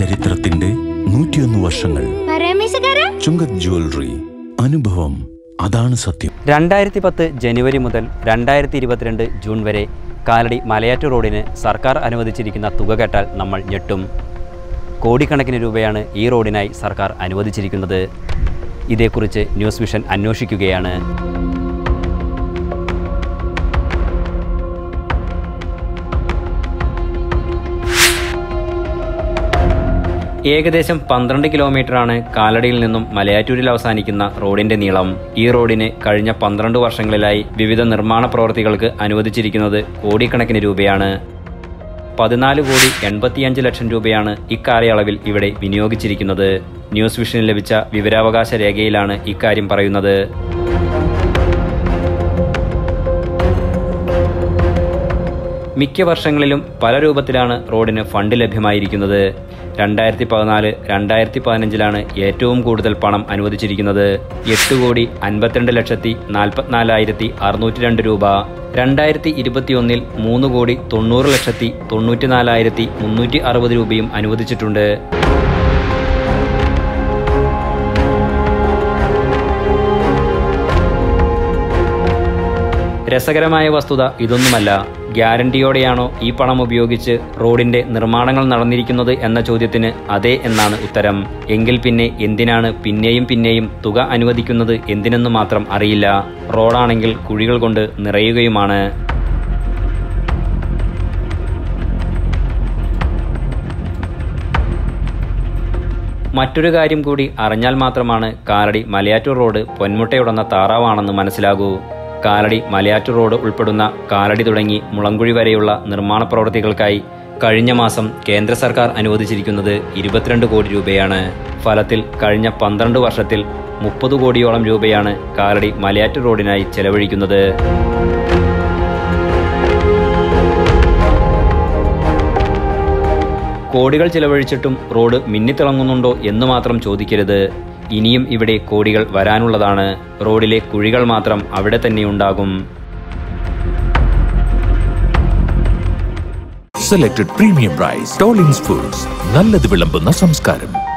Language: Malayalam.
ചരിത്രത്തിന്റെ നൂറ്റിയൊന്ന് വർഷങ്ങൾ പരമേശക്കാരാ ചുങ്കത് ജ്വല്ലറി അനുഭവം അതാണ് സത്യം രണ്ടായിരത്തി പത്ത് ജനുവരി മുതൽ രണ്ടായിരത്തി ഇരുപത്തിരണ്ട് ജൂൺ വരെ കാലടി മലയാറ്റൂർ റോഡിന് സർക്കാർ അനുവദിച്ചിരിക്കുന്ന തുക കേട്ടാൽ നമ്മൾ ഞെട്ടും കോടിക്കണക്കിന് രൂപയാണ് ഈ റോഡിനായി സർക്കാർ അനുവദിച്ചിരിക്കുന്നത് ഇതേക്കുറിച്ച് ന്യൂസ് വിഷൻ അന്വേഷിക്കുകയാണ് ഏകദേശം പന്ത്രണ്ട് കിലോമീറ്ററാണ് കാലടിയിൽ നിന്നും മലയാറ്റൂരിൽ അവസാനിക്കുന്ന റോഡിന്റെ നീളം ഈ റോഡിന് കഴിഞ്ഞ പന്ത്രണ്ട് വർഷങ്ങളിലായി വിവിധ നിർമ്മാണ പ്രവൃത്തികൾക്ക് അനുവദിച്ചിരിക്കുന്നത് കോടിക്കണക്കിന് രൂപയാണ് പതിനാല് കോടി എൺപത്തിയഞ്ച് ലക്ഷം രൂപയാണ് ഇക്കാലയളവിൽ ഇവിടെ വിനിയോഗിച്ചിരിക്കുന്നത് ന്യൂസ് വിഷന് ലഭിച്ച വിവരാവകാശ രേഖയിലാണ് ഇക്കാര്യം പറയുന്നത് മിക്ക വർഷങ്ങളിലും പല രൂപത്തിലാണ് റോഡിന് ഫണ്ട് ലഭ്യമായിരിക്കുന്നത് രണ്ടായിരത്തി പതിനാല് രണ്ടായിരത്തി പതിനഞ്ചിലാണ് ഏറ്റവും കൂടുതൽ പണം അനുവദിച്ചിരിക്കുന്നത് എട്ട് കോടി അൻപത്തിരണ്ട് ലക്ഷത്തി നാൽപ്പത്തിനാലായിരത്തി അറുന്നൂറ്റി രണ്ട് രൂപ രണ്ടായിരത്തി ഇരുപത്തിയൊന്നിൽ മൂന്ന് കോടി തൊണ്ണൂറ് ലക്ഷത്തി തൊണ്ണൂറ്റിനാലായിരത്തി മുന്നൂറ്റി അറുപത് രൂപയും അനുവദിച്ചിട്ടുണ്ട് രസകരമായ വസ്തുത ഇതൊന്നുമല്ല ഗ്യാരണ്ടിയോടെയാണോ ഈ പണം ഉപയോഗിച്ച് റോഡിന്റെ നിർമ്മാണങ്ങൾ നടന്നിരിക്കുന്നത് എന്ന ചോദ്യത്തിന് അതെ എന്നാണ് ഉത്തരം എങ്കിൽ പിന്നെ എന്തിനാണ് പിന്നെയും പിന്നെയും തുക അനുവദിക്കുന്നത് എന്തിനെന്ന് മാത്രം അറിയില്ല റോഡാണെങ്കിൽ കുഴികൾ കൊണ്ട് നിറയുകയുമാണ് മറ്റൊരു കാര്യം കൂടി അറിഞ്ഞാൽ മാത്രമാണ് കാലടി മലയാറ്റൂർ റോഡ് പൊന്മുട്ടയുടന്ന താറാവാണെന്ന് മനസ്സിലാകൂ കാലടി മലയാറ്റൂർ റോഡ് ഉൾപ്പെടുന്ന കാലടി തുടങ്ങി മുളങ്കുഴി വരെയുള്ള നിർമ്മാണ പ്രവൃത്തികൾക്കായി കഴിഞ്ഞ മാസം കേന്ദ്ര സർക്കാർ അനുവദിച്ചിരിക്കുന്നത് ഇരുപത്തിരണ്ട് കോടി രൂപയാണ് ഫലത്തിൽ കഴിഞ്ഞ പന്ത്രണ്ട് വർഷത്തിൽ മുപ്പത് കോടിയോളം രൂപയാണ് കാലടി മലയാറ്റൂർ റോഡിനായി ചെലവഴിക്കുന്നത് കോടികൾ ചിലവഴിച്ചിട്ടും റോഡ് മിന്നിത്തിളങ്ങുന്നുണ്ടോ എന്ന് മാത്രം ചോദിക്കരുത് ഇനിയും ഇവിടെ കോടികൾ വരാനുള്ളതാണ് റോഡിലെ കുഴികൾ മാത്രം അവിടെ തന്നെ ഉണ്ടാകും സെലക്ടഡ് പ്രീമിയം റൈസ് ടോളിംഗ്സ് ഫുഡ്സ് നല്ലത് വിളമ്പുന്ന സംസ്കാരം